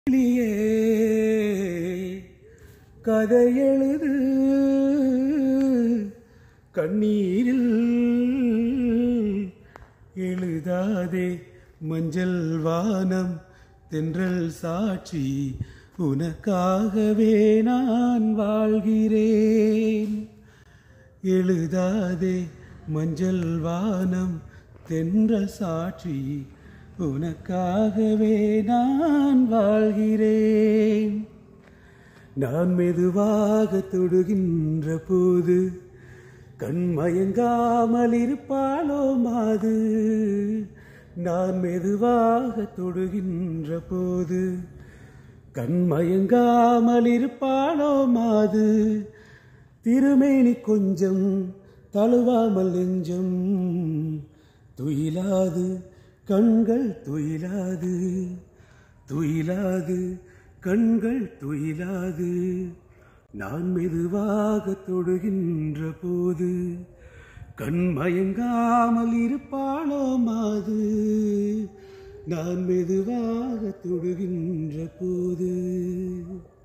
கிளியே கதை எழுது கண்ணீரில் எழுதாதே மஞ்சள் வானம் தென்றல் சாட்சி உனக்காகவே நான் வாழ்கிறேன் எழுதாதே மஞ்சள் வானம் தென்றல் சாட்சி உனக்காகவே நான் வாழ்கிறேன் நான் மெதுவாக தொடுகின்ற போது கண் மயங்காமல் இருப்பாளோ மாது நான் மெதுவாக தொடுகின்ற போது கண் மயங்காமல் இருப்பாளோ மாது திருமேனி கொஞ்சம் தழுவாமல் நெஞ்சம் துயிலாது கண்கள் துயிலாது துயிலாது கண்கள் துயிலாது நான் மெதுவாக தொடுகின்ற போது கண் மயங்காமல் இருப்பாளோ மாது நான் மெதுவாக தொடுகின்ற போது